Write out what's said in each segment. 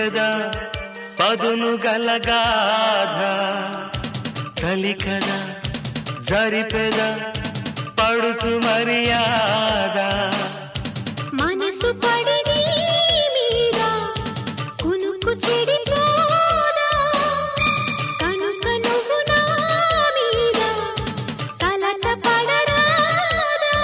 తెలిపెద పదును గలగాధ చలి కదా జరిపెద పడుచు మర్యాద మనసు పడి నీ మీద కునుకు చెడిపోదా కనుక నువ్వు నా మీద కలత పడరాదా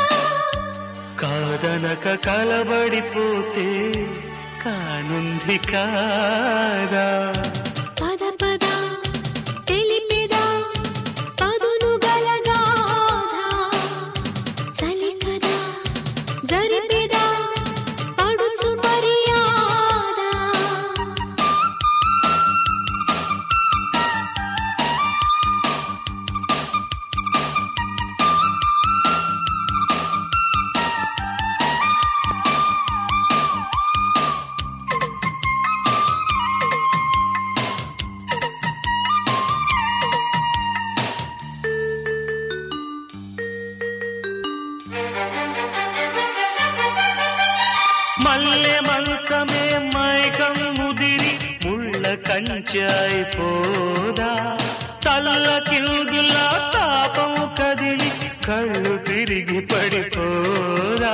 కాదనక కలబడిపోతే కానుంది కాదా పద పద తెలిపెదా పదును గలగాధ చలి కదా జరిపెదా పడుచు మర్యాద మల్లె మంచమే మైకం ముదిరి ముళ్ళ కంచాయి పోదా తల్ల కిల్దులా తాపం కదిలి కళ్ళు తిరిగి పడిపోదా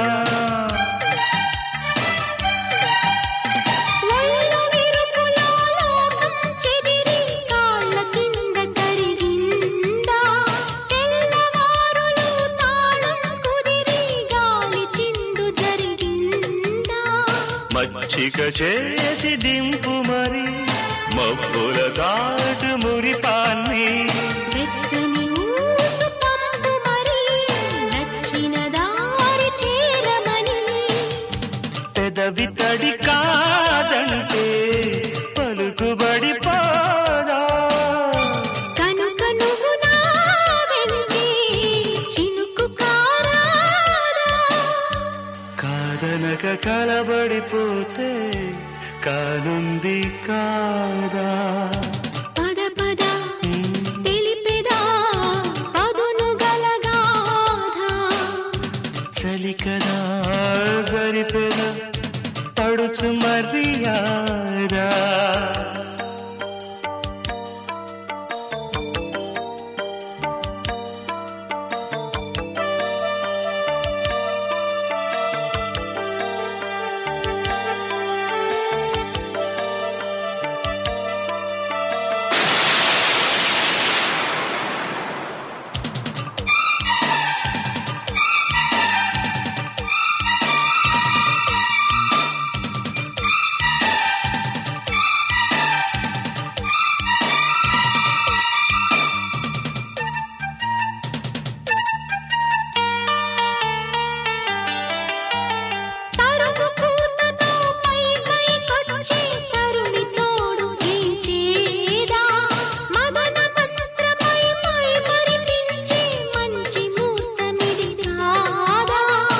ఒళ్ళు విరుపులో లోకం చెదిరి కాళ్ళ కింద కరిగిందా తెల్లవారులు తాళం కుదిరి గాలి చిందు జరిగిందా మచ్చిక చేసి దింపు మరి మబ్బుల చాటు మురిపాన్ని వెచ్చని ఊసు పంపు మరి నచ్చిన దారి చేరమని పెదవి తడి కాదంటే పలుకుబడి పోదా కనుక నువ్వు నా వెంటే చినుకు కారాదా కాదనక కలబడిపోతే కానుంది కాదా పద పద తెలిపెదా పదును గలగాధ చలి కదా సరిపెద పడుచు మర్యాదా తరుగు పూతతో పై పై కొచ్చే తరుణి తోడు గీచేదా మదన మంత్రమై మై మరిపించే మంచి మూర్తమిది కాదా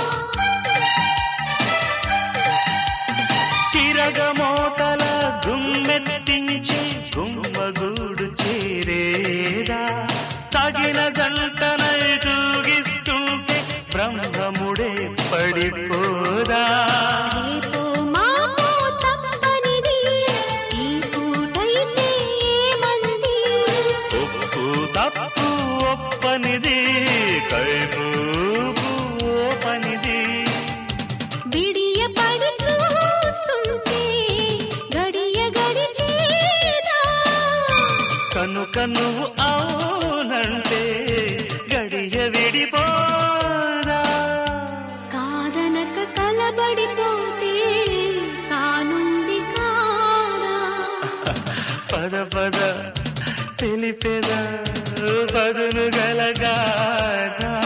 తిరగమోతల గుమ్మెత్తించి గుమ్మగూడు చేరేదా తగిన జంటనై తూగిస్తుంటే బ్రహ్మముడే పడిపోదా రేపో మాపో తప్పనిది ఈ పూటైతే ఏమంది ఒప్పు తప్పు ఒప్పనిది కైపు ఓపనిది బిడియ పడి చూస్తుంటే గడియ గడిచేదా కనుక నువ్వు అవునంటే గడియ విడిపోదా కాదనక కలబడిపోతే కానుంది కాదా పద పద తెలిపెద పదును గలగాదా